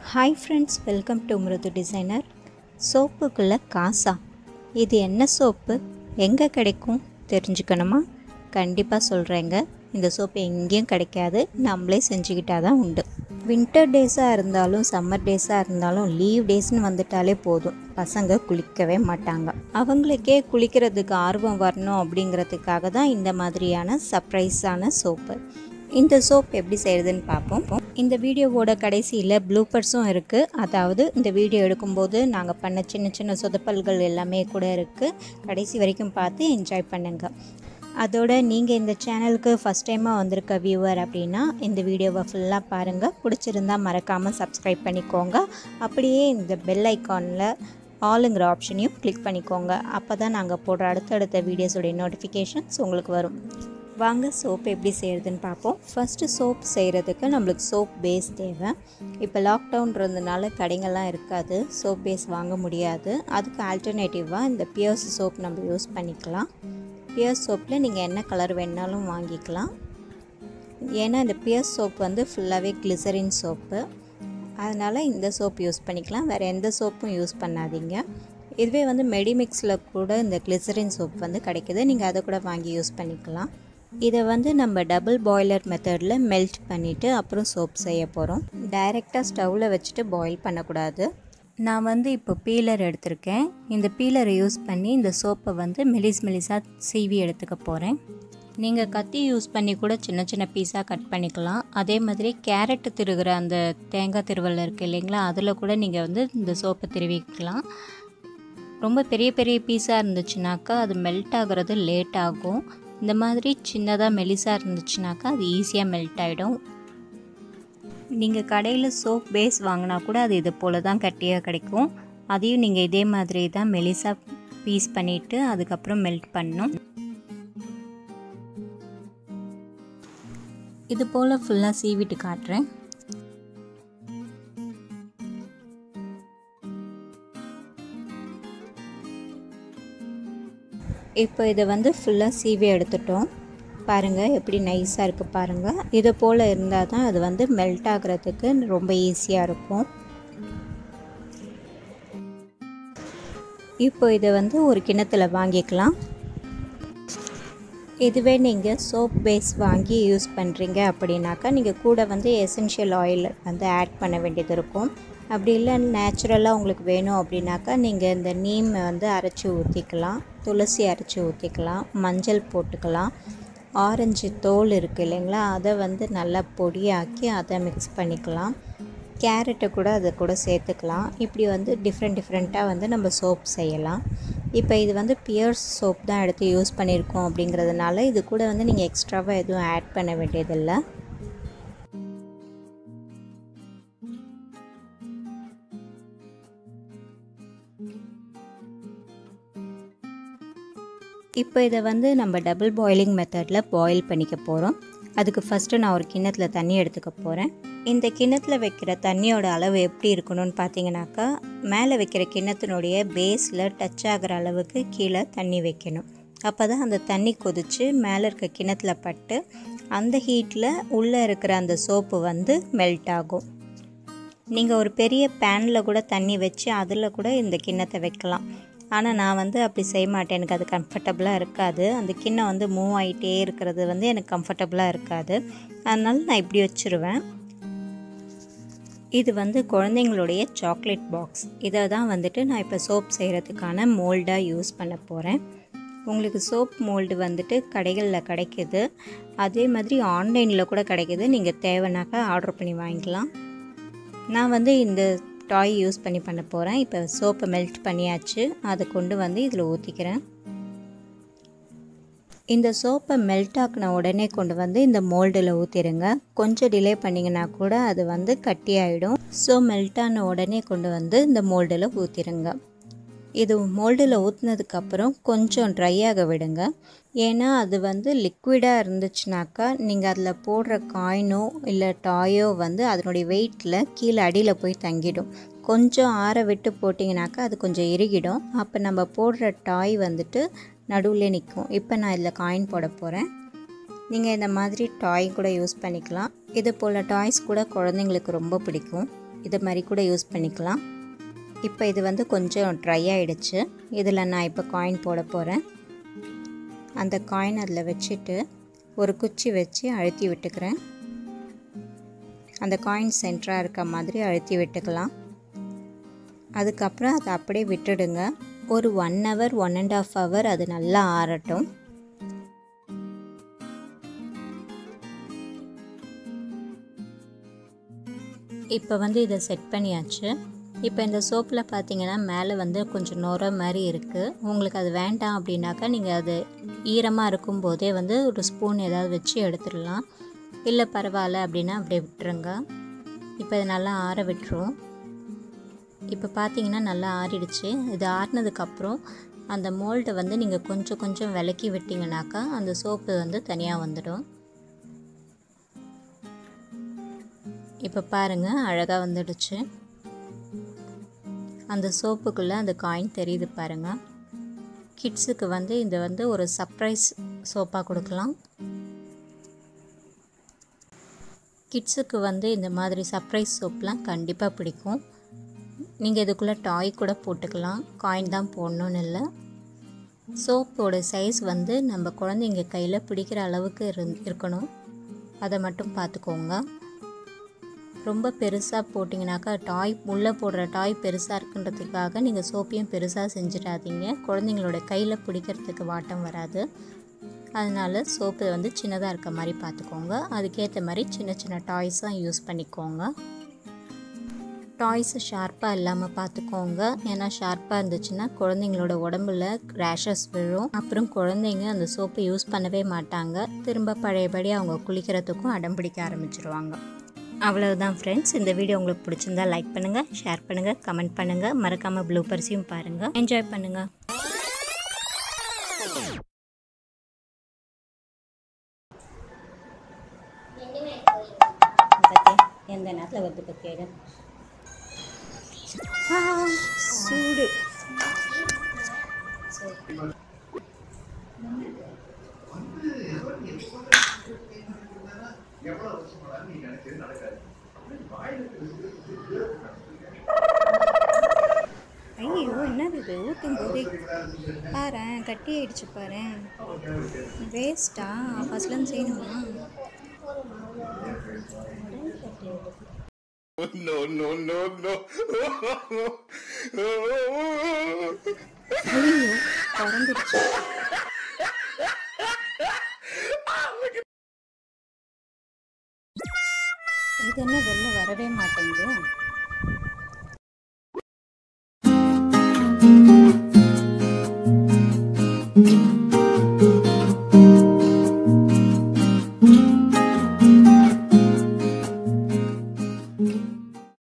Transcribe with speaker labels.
Speaker 1: Hi friends welcome to Miruthu designer சோப்புக்குள்ளே காசா இது என்ன சோப்பு எங்கே கிடைக்கும் தெரிஞ்சுக்கணுமா கண்டிப்பாக சொல்கிறேங்க இந்த சோப்பு எங்கேயும் கிடைக்காது நம்மளே செஞ்சுக்கிட்டால் தான் உண்டு வின்டர் டேஸாக இருந்தாலும் சம்மர் டேஸாக இருந்தாலும் லீவ் டேஸ்னு வந்துட்டாலே போதும் பசங்க குளிக்கவே மாட்டாங்க அவங்களுக்கே குளிக்கிறதுக்கு ஆர்வம் வரணும் அப்படிங்கிறதுக்காக தான் இந்த மாதிரியான சர்ப்ரைஸான சோப்பு இந்த சோப் எப்படி செய்கிறதுன்னு பார்ப்போம் இந்த வீடியோவோட கடைசியில் ப்ளூப்பர்ஸும் இருக்குது அதாவது இந்த வீடியோ எடுக்கும்போது நாங்கள் பண்ண சின்ன சின்ன சொதப்பல்கள் எல்லாமே கூட இருக்குது கடைசி வரைக்கும் பார்த்து என்ஜாய் பண்ணுங்கள் அதோட நீங்கள் இந்த சேனலுக்கு ஃபஸ்ட் டைமாக வந்திருக்க வியூவர் அப்படின்னா இந்த வீடியோவை ஃபுல்லாக பாருங்கள் பிடிச்சிருந்தா மறக்காமல் சப்ஸ்கிரைப் பண்ணிக்கோங்க அப்படியே இந்த பெல் ஐக்கானில் ஆளுங்கிற ஆப்ஷனையும் கிளிக் பண்ணிக்கோங்க அப்போ தான் நாங்கள் போடுற அடுத்தடுத்த வீடியோஸோடைய நோட்டிஃபிகேஷன்ஸ் உங்களுக்கு வரும் வாங்க சோப் எப்படி செய்கிறதுன்னு பார்ப்போம் ஃபஸ்ட்டு சோப் செய்கிறதுக்கு நம்மளுக்கு சோப் பேஸ் தேவை இப்போ லாக்டவுன்றதுனால கடைங்கள்லாம் இருக்காது சோப் பேஸ் வாங்க முடியாது அதுக்கு ஆல்டர்னேட்டிவாக இந்த பியர்ஸ் சோப் நம்ம யூஸ் பண்ணிக்கலாம் பியர்ஸ் சோப்பில் நீங்கள் என்ன கலர் வேணாலும் வாங்கிக்கலாம் ஏன்னா இந்த பியர்ஸ் சோப் வந்து ஃபுல்லாகவே கிளிசரின் சோப்பு அதனால் இந்த சோப் யூஸ் பண்ணிக்கலாம் வேறு எந்த சோப்பும் யூஸ் பண்ணாதீங்க இதுவே வந்து மெடிமிக்ஸில் கூட இந்த கிளிசரின் சோப் வந்து கிடைக்கிது நீங்கள் அதை கூட வாங்கி யூஸ் பண்ணிக்கலாம் இதை வந்து நம்ம டபுள் பாய்லர் மெத்தடில் மெல்ட் பண்ணிவிட்டு அப்புறம் சோப் செய்ய போகிறோம் டைரெக்டாக ஸ்டவ்வில் வச்சுட்டு பாயில் பண்ணக்கூடாது நான் வந்து இப்போ பீலர் எடுத்திருக்கேன் இந்த பீலரை யூஸ் பண்ணி இந்த சோப்பை வந்து மெலிஸ் மெலிஸாக சீவி எடுத்துக்க போகிறேன் நீங்கள் கத்தி யூஸ் பண்ணி கூட சின்ன சின்ன பீஸாக கட் பண்ணிக்கலாம் அதே மாதிரி கேரட்டு திருகிற அந்த தேங்காய் திருவல் இருக்குது இல்லைங்களா அதில் கூட நீங்கள் வந்து இந்த சோப்பை திருவிக்கலாம் ரொம்ப பெரிய பெரிய பீஸாக இருந்துச்சுனாக்கா அது மெல்ட் ஆகிறது லேட் ஆகும் இந்த மாதிரி சின்னதாக மெலிசாக இருந்துச்சுனாக்கா அது ஈஸியாக மெல்ட் ஆகிடும் நீங்கள் கடையில் சோப் பேஸ் வாங்கினா கூட அது இது போல் தான் கட்டியாக கிடைக்கும் அதையும் நீங்கள் இதே மாதிரி தான் மெலிசாக பீஸ் பண்ணிவிட்டு அதுக்கப்புறம் மெல்ட் பண்ணணும் இது போல் ஃபுல்லாக சீவிட்டு காட்டுறேன் இப்போ இதை வந்து ஃபுல்லாக சீவி எடுத்துட்டோம் பாருங்கள் எப்படி நைஸாக இருக்குது பாருங்கள் இது போல் இருந்தால் தான் அது வந்து மெல்ட் ஆகிறதுக்கு ரொம்ப ஈஸியாக இருக்கும் இப்போ இதை வந்து ஒரு கிணத்துல வாங்கிக்கலாம் இதுவே நீங்கள் சோப் பேஸ் வாங்கி யூஸ் பண்ணுறீங்க அப்படின்னாக்கா நீங்கள் கூட வந்து எசென்ஷியல் ஆயில் வந்து ஆட் பண்ண வேண்டியது இருக்கும் அப்படி இல்லை நேச்சுரலாக உங்களுக்கு வேணும் அப்படின்னாக்கா நீங்கள் இந்த நீம் வந்து அரைச்சி ஊற்றிக்கலாம் துளசி அரைச்சி ஊற்றிக்கலாம் மஞ்சள் போட்டுக்கலாம் ஆரஞ்சு தோல் இருக்குது இல்லைங்களா அதை வந்து நல்லா பொடியாக்கி அதை மிக்ஸ் பண்ணிக்கலாம் கேரட்டை கூட அதை கூட சேர்த்துக்கலாம் இப்படி வந்து டிஃப்ரெண்ட் டிஃப்ரெண்ட்டாக வந்து நம்ம சோப் செய்யலாம் இப்போ இது வந்து பியர்ஸ் சோப் தான் எடுத்து யூஸ் பண்ணியிருக்கோம் அப்படிங்கிறதுனால இது கூட வந்து நீங்கள் எக்ஸ்ட்ராவாக எதுவும் ஆட் பண்ண வேண்டியதில்லை இப்போ இதை வந்து நம்ம டபுள் பாயிலிங் மெத்தடில் பாயில் பண்ணிக்க போகிறோம் அதுக்கு ஃபஸ்ட்டு நான் ஒரு கிண்ணத்தில் தண்ணி எடுத்துக்க போகிறேன் இந்த கிண்ணத்தில் வைக்கிற தண்ணியோட அளவு எப்படி இருக்கணும்னு பார்த்தீங்கன்னாக்கா மேலே வைக்கிற கிண்ணத்தினுடைய பேஸில் டச் ஆகிற அளவுக்கு கீழே தண்ணி வைக்கணும் அப்போ தான் அந்த தண்ணி கொதித்து மேலே இருக்க கிண்ணத்துல பட்டு அந்த ஹீட்டில் உள்ளே இருக்கிற அந்த சோப்பு வந்து மெல்ட் ஆகும் நீங்கள் ஒரு பெரிய பேனில் கூட தண்ணி வச்சு அதில் கூட இந்த கிண்ணத்தை வைக்கலாம் ஆனால் நான் வந்து அப்படி செய்ய மாட்டேன் எனக்கு அது கம்ஃபர்டபுளாக இருக்காது அந்த கிண்ணம் வந்து மூவ் ஆகிட்டே இருக்கிறது வந்து எனக்கு கம்ஃபர்டபுளாக இருக்காது அதனால நான் இப்படி வச்சுருவேன் இது வந்து குழந்தைங்களுடைய சாக்லேட் பாக்ஸ் இதை தான் வந்துட்டு நான் இப்போ சோப் செய்கிறதுக்கான மோல்டாக யூஸ் பண்ண போகிறேன் உங்களுக்கு சோப் மோல்டு வந்துட்டு கடைகளில் கிடைக்கிது அதே மாதிரி ஆன்லைனில் கூட கிடைக்கிது நீங்கள் தேவைனாக்கா ஆர்டர் பண்ணி வாங்கிக்கலாம் நான் வந்து இந்த டாய் யூஸ் பண்ணி பண்ண போகிறேன் இப்போ சோப்பை மெல்ட் பண்ணியாச்சு அதை கொண்டு வந்து இதில் ஊற்றிக்கிறேன் இந்த சோப்பை மெல்ட் ஆக்கின உடனே கொண்டு வந்து இந்த மோல்டில் ஊற்றிடுங்க கொஞ்சம் டிலே பண்ணிங்கன்னா கூட அது வந்து கட்டி ஆகிடும் ஸோ மெல்ட் ஆன உடனே கொண்டு வந்து இந்த மோல்டில் ஊற்றிடுங்க இது மோல்டில் ஊற்றினதுக்கப்புறம் கொஞ்சம் ட்ரை ஆக விடுங்க ஏன்னா அது வந்து லிக்விடாக இருந்துச்சுனாக்கா நீங்கள் அதில் போடுற காயினோ இல்லை டாயோ வந்து அதனுடைய வெயிட்டில் கீழே அடியில் போய் தங்கிடும் கொஞ்சம் ஆற விட்டு போட்டிங்கனாக்கா அது கொஞ்சம் இறுகிடும் அப்போ நம்ம போடுற டாய் வந்துட்டு நடுவில் நிற்கும் இப்போ நான் இதில் காயின் போட போகிறேன் நீங்கள் இந்த மாதிரி டாய் கூட யூஸ் பண்ணிக்கலாம் இது போல் டாய்ஸ் கூட குழந்தைங்களுக்கு ரொம்ப பிடிக்கும் இது மாதிரி கூட யூஸ் பண்ணிக்கலாம் இப்போ இது வந்து கொஞ்சம் ட்ரை ஆகிடுச்சு இதில் நான் இப்போ காயின் போட போகிறேன் அந்த காயின் அதில் வச்சுட்டு ஒரு குச்சி வச்சு அழுத்தி விட்டுக்கிறேன் அந்த காயின் சென்டராக இருக்க மாதிரி அழுத்தி விட்டுக்கலாம் அதுக்கப்புறம் அதை அப்படியே விட்டுடுங்க ஒரு one hour one and half hour அது நல்லா ஆறட்டும் இப்போ வந்து இதை செட் பண்ணியாச்சு இப்போ இந்த சோப்பில் பார்த்தீங்கன்னா மேலே வந்து கொஞ்சம் நுர மாதிரி இருக்குது உங்களுக்கு அது வேண்டாம் அப்படின்னாக்கா நீங்கள் அது ஈரமாக இருக்கும்போதே வந்து ஒரு ஸ்பூன் ஏதாவது வச்சு எடுத்துடலாம் இல்லை பரவாயில்ல அப்படின்னா அப்படியே விட்டுருங்க இப்போ இது நல்லா ஆற விட்டுரும் இப்போ பார்த்தீங்கன்னா நல்லா ஆறிடுச்சு இது ஆறினதுக்கப்புறம் அந்த மோல்டை வந்து நீங்கள் கொஞ்சம் கொஞ்சம் விலக்கி விட்டிங்கனாக்கா அந்த சோப்பு வந்து தனியாக வந்துடும் இப்போ பாருங்கள் அழகாக வந்துடுச்சு அந்த சோப்புக்குள்ளே அந்த காயின் தெரியுது பாருங்கள் கிட்ஸுக்கு வந்து இது வந்து ஒரு சர்ப்ரைஸ் சோப்பாக கொடுக்கலாம் கிட்ஸுக்கு வந்து இந்த மாதிரி சர்ப்ரைஸ் சோப்லாம் கண்டிப்பாக பிடிக்கும் நீங்கள் இதுக்குள்ளே டாய் கூட போட்டுக்கலாம் காயின் தான் போடணுன்னு இல்லை சோப்போட சைஸ் வந்து நம்ம குழந்தைங்க கையில் பிடிக்கிற அளவுக்கு இருந் இருக்கணும் அதை மட்டும் பார்த்துக்கோங்க ரொம்ப பெருசாக போட்டிங்கனாக்கா டாய் உள்ளே போடுற டாய் பெருசாக இருக்குன்றதுக்காக நீங்கள் சோப்பையும் பெருசாக செஞ்சிடாதீங்க குழந்தைங்களோட கையில் பிடிக்கிறதுக்கு வாட்டம் வராது அதனால் சோப்பு வந்து சின்னதாக இருக்க மாதிரி பார்த்துக்கோங்க அதுக்கேற்ற மாதிரி சின்ன சின்ன டாய்ஸாக யூஸ் பண்ணிக்கோங்க டாய்ஸை ஷார்ப்பாக இல்லாமல் பார்த்துக்கோங்க ஏன்னா ஷார்ப்பாக இருந்துச்சுன்னா குழந்தைங்களோட உடம்புல ரேஷஸ் விழும் அப்புறம் குழந்தைங்க அந்த சோப்பை யூஸ் பண்ணவே மாட்டாங்க திரும்ப பழையபடி அவங்க குளிக்கிறதுக்கும் அடம் பிடிக்க ஆரம்பிச்சிருவாங்க அவ்வளவுதான் ஃப்ரெண்ட்ஸ் இந்த வீடியோ உங்களுக்கு பிடிச்சிருந்தா லைக் பண்ணுங்கள் ஷேர் பண்ணுங்கள் கமெண்ட் பண்ணுங்கள் மறக்காமல் ப்ளூ பர்ஸையும் பாருங்கள் என்ஜாய் பண்ணுங்கள் எந்த நேரத்தில் வருது பற்றியாக சூடு ஐயோ என்னது இது ஊற்றும் போதே பாரு கட்டி ஆயிடுச்சு பாரு வேஸ்ட்டா ஃபர்ஸ்ட்லேருந்து செய்யணுமா
Speaker 2: no, no, no, no.
Speaker 1: ஐயோ திறந்துருச்சு இது என்ன வெளில வரவே மாட்டேங்குது